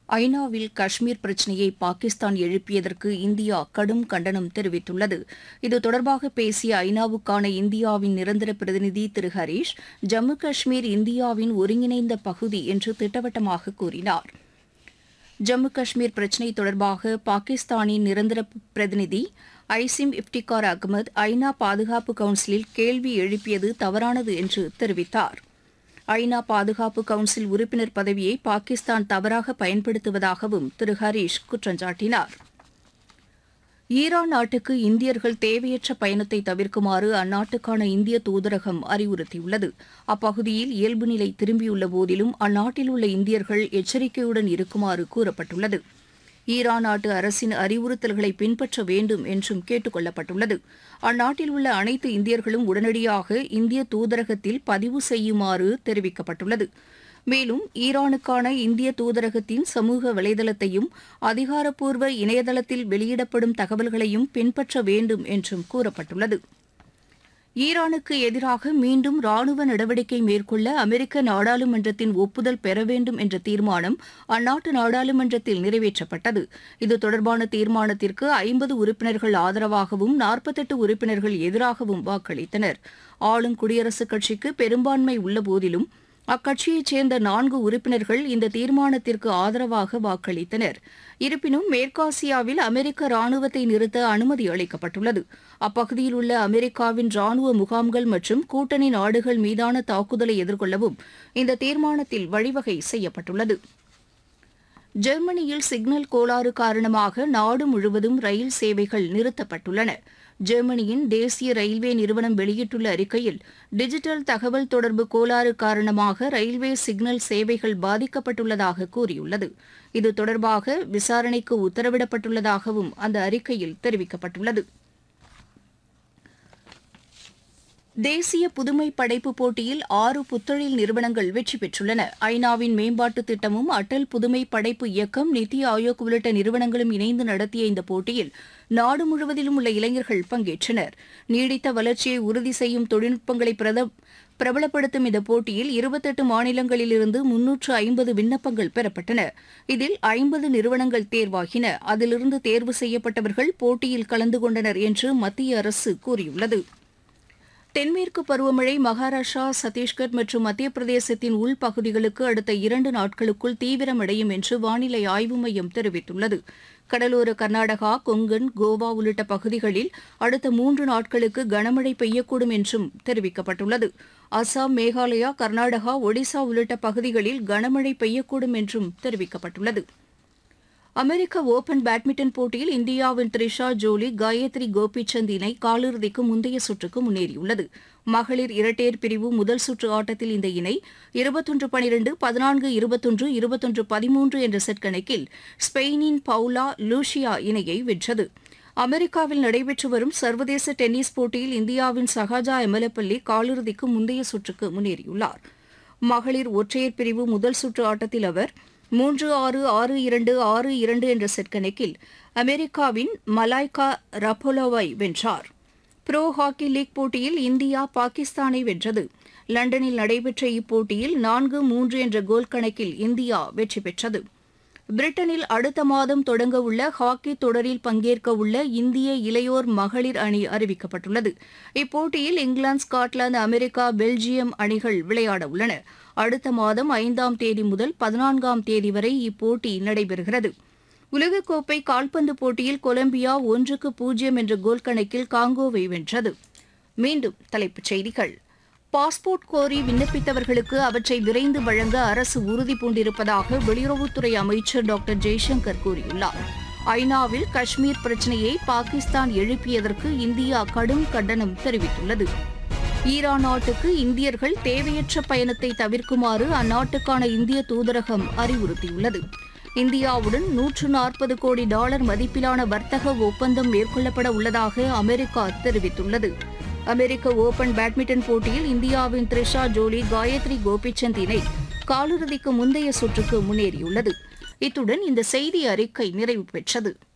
ஐநாவில் காஷ்மீர் பிரச்சினையை பாகிஸ்தான் எழுப்பியதற்கு இந்தியா கடும் கண்டனம் தெரிவித்துள்ளது இது தொடர்பாக பேசிய ஐநாவுக்கான இந்தியாவின் நிரந்தர பிரதிநிதி திரு ஹரீஷ் ஜம்மு காஷ்மீர் இந்தியாவின் ஒருங்கிணைந்த பகுதி என்று திட்டவட்டமாக கூறினார் ஜம்மு காஷ்மீர் பிரச்சினை தொடர்பாக பாகிஸ்தானின் நிரந்தர பிரதிநிதி ஐசிம் இப்டிகார் அகமது ஐநா பாதுகாப்பு கவுன்சிலில் கேள்வி எழுப்பியது தவறானது என்று தெரிவித்தார் ஐநா பாதுகாப்பு கவுன்சில் உறுப்பினர் பதவியை பாகிஸ்தான் தவறாக பயன்படுத்துவதாகவும் திரு ஹரீஷ் குற்றம் சாட்டினார் ஈரான் நாட்டுக்கு இந்தியர்கள் தேவையற்ற பயணத்தை தவிர்க்குமாறு அந்நாட்டுக்கான இந்திய தூதரகம் அறிவுறுத்தியுள்ளது அப்பகுதியில் இயல்பு நிலை திரும்பியுள்ள போதிலும் அந்நாட்டில் உள்ள இந்தியர்கள் எச்சரிக்கையுடன் இருக்குமாறு கூறப்பட்டுள்ளது ஈரான் நாட்டு அரசின் அறிவுறுத்தல்களை பின்பற்ற வேண்டும் என்றும் கேட்டுக் கொள்ளப்பட்டுள்ளது அந்நாட்டில் உள்ள அனைத்து இந்தியர்களும் உடனடியாக இந்திய தூதரகத்தில் பதிவு செய்யுமாறு தெரிவிக்கப்பட்டுள்ளது மேலும் ஈரானுக்கான இந்திய தூதரகத்தின் சமூக வலைதளத்தையும் அதிகாரப்பூர்வ இணையதளத்தில் வெளியிடப்படும் தகவல்களையும் பின்பற்ற வேண்டும் என்றும் கூறப்பட்டுள்ளது ஈரானுக்கு எதிராக மீண்டும் ராணுவ நடவடிக்கை மேற்கொள்ள அமெரிக்க நாடாளுமன்றத்தின் ஒப்புதல் பெற வேண்டும் என்ற தீர்மானம் அந்நாட்டு நாடாளுமன்றத்தில் நிறைவேற்றப்பட்டது இது தொடர்பான தீர்மானத்திற்கு ஐம்பது உறுப்பினர்கள் ஆதரவாகவும் நாற்பத்தெட்டு உறுப்பினர்கள் எதிராகவும் வாக்களித்தனர் ஆளும் குடியரசுக் கட்சிக்கு பெரும்பான்மை உள்ளபோதிலும் அக்கட்சியைச் சேர்ந்த நான்கு உறுப்பினர்கள் இந்த தீர்மானத்திற்கு ஆதரவாக வாக்களித்தனர் இருப்பினும் மேற்காசியாவில் அமெரிக்க ராணுவத்தை நிறுத்த அனுமதி அளிக்கப்பட்டுள்ளது அப்பகுதியில் உள்ள அமெரிக்காவின் ராணுவ முகாம்கள் மற்றும் கூட்டணி நாடுகள் மீதான தாக்குதலை எதிர்கொள்ளவும் இந்த தீர்மானத்தில் வழிவகை செய்யப்பட்டுள்ளது ஜெர்மனியில் சிக்னல் கோளாறு காரணமாக நாடு முழுவதும் ரயில் சேவைகள் நிறுத்தப்பட்டுள்ளன ஜெர்மனியின் தேசிய ரயில்வே நிறுவனம் வெளியிட்டுள்ள அறிக்கையில் டிஜிட்டல் தகவல் தொடர்பு கோளாறு காரணமாக ரயில்வே சிக்னல் சேவைகள் பாதிக்கப்பட்டுள்ளதாக கூறியுள்ளது இது தொடர்பாக விசாரணைக்கு உத்தரவிடப்பட்டுள்ளதாகவும் அந்த அறிக்கையில் தெரிவிக்கப்பட்டுள்ளது தேசிய புதுமை படைப்பு போட்டியில் ஆறு புத்தொழில் நிறுவனங்கள் வெற்றி பெற்றுள்ளன ஐநாவின் மேம்பாட்டு திட்டமும் அடல் புதுமை படைப்பு இயக்கம் நித்தி ஆயோக் உள்ளிட்ட நிறுவனங்களும் இணைந்து நடத்திய இந்த போட்டியில் நாடு முழுவதிலும் உள்ள இளைஞர்கள் பங்கேற்றனர் நீடித்த வளர்ச்சியை உறுதி செய்யும் தொழில்நுட்பங்களை பிரத பிரபலப்படுத்தும் இந்த போட்டியில் இருபத்தெட்டு மாநிலங்களிலிருந்து முன்னூற்று ஐம்பது விண்ணப்பங்கள் பெறப்பட்டன இதில் ஐம்பது நிறுவனங்கள் தேர்வாகின அதிலிருந்து தேர்வு செய்யப்பட்டவர்கள் போட்டியில் கலந்து கொண்டனர் என்று மத்திய அரசு கூறியுள்ளது தென்மேற்கு பருவமழை மகாராஷ்டிரா சத்தீஸ்கர் மற்றும் மத்திய பிரதேசத்தின் உள்பகுதிகளுக்கு அடுத்த இரண்டு நாட்களுக்குள் தீவிரமடையும் என்று வானிலை ஆய்வு மையம் தெரிவித்துள்ளது கடலோர கர்நாடகா கொங்கன் கோவா உள்ளிட்ட பகுதிகளில் அடுத்த மூன்று நாட்களுக்கு கனமழை பெய்யக்கூடும் என்றும் தெரிவிக்கப்பட்டுள்ளது அசாம் மேகாலயா கர்நாடகா ஒடிசா உள்ளிட்ட பகுதிகளில் கனமழை பெய்யக்கூடும் என்றும் தெரிவிக்கப்பட்டுள்ளது அமெரிக்க ஓபன் பேட்மிண்டன் போட்டியில் இந்தியாவின் த்ரிஷா ஜோலி காயத்ரி கோபிச்சந்த் இணை காலிறுதிக்கு முந்தைய சுற்றுக்கு முன்னேறியுள்ளது மகளிர் இரட்டையர் பிரிவு முதல் சுற்று ஆட்டத்தில் இந்த இணை இருபத்தொன்று பனிரெண்டு பதினான்கு இருபத்தொன்று இருபத்தொன்று பதிமூன்று என்ற செட் கணக்கில் ஸ்பெயினின் பவுலா லூஷியா இணையை வென்றது அமெரிக்காவில் நடைபெற்று வரும் சர்வதேச டென்னிஸ் போட்டியில் இந்தியாவின் சஹாஜா எமலப்பள்ளி காலிறுதிக்கு முந்தைய சுற்றுக்கு முன்னேறியுள்ளார் மகளிர் ஒற்றையர் பிரிவு முதல் சுற்று ஆட்டத்தில் அவர் மூன்று ஆறு ஆறு இரண்டு ஆறு இரண்டு என்ற செட் கணக்கில் அமெரிக்காவின் மலாய்கா ரபோலோவை வென்றார் ப்ரோ ஹாக்கி லீக் போட்டியில் இந்தியா பாகிஸ்தானை வென்றது லண்டனில் நடைபெற்ற இப்போட்டியில் நான்கு மூன்று என்ற கோல் கணக்கில் இந்தியா வெற்றி பெற்றது பிரிட்டனில் அடுத்த மாதம் தொடங்க உள்ள ஹாக்கி தொடரில் பங்கேற்க உள்ள இந்திய இளையோர் மகளிர் அணி அறிவிக்கப்பட்டுள்ளது இப்போட்டியில் இங்கிலாந்து ஸ்காட்லாந்து அமெரிக்கா பெல்ஜியம் அணிகள் விளையாட உள்ளன அடுத்த மாதம் ஐந்தாம் தேதி முதல் பதினான்காம் தேதி வரை இப்போட்டி நடைபெறுகிறது உலகக்கோப்பை கால்பந்து போட்டியில் கொலம்பியா ஒன்றுக்கு பூஜ்ஜியம் என்ற கோல் கணக்கில் காங்கோவை வென்றது மீண்டும் தலைப்புச் செய்திகள் பாஸ்போர்ட் கோரி விண்ணப்பித்தவர்களுக்கு அவற்றை விரைந்து வழங்க அரசு உறுதி பூண்டிருப்பதாக வெளியுறவுத்துறை அமைச்சர் டாக்டர் ஜெய்சங்கர் கூறியுள்ளார் ஐநாவில் காஷ்மீர் பிரச்சினையை பாகிஸ்தான் எழுப்பியதற்கு இந்தியா கடும் கண்டனம் தெரிவித்துள்ளது ஈரான் நாட்டுக்கு இந்தியர்கள் தேவையற்ற பயணத்தை தவிர்க்குமாறு அந்நாட்டுக்கான இந்திய தூதரகம் அறிவுறுத்தியுள்ளது இந்தியாவுடன் நூற்று நாற்பது கோடி டாலர் மதிப்பிலான வர்த்தக ஒப்பந்தம் மேற்கொள்ளப்பட உள்ளதாக அமெரிக்கா தெரிவித்துள்ளது அமெரிக்க ஓபன் பேட்மிண்டன் போட்டியில் இந்தியாவின் த்ரிஷா ஜோலி காயத்ரி கோபிச்சந்த் இணை காலிறுதிக்கு முந்தைய சுற்றுக்கு முன்னேறியுள்ளது இத்துடன் இந்த செய்தி அறிக்கை நிறைவு பெற்றது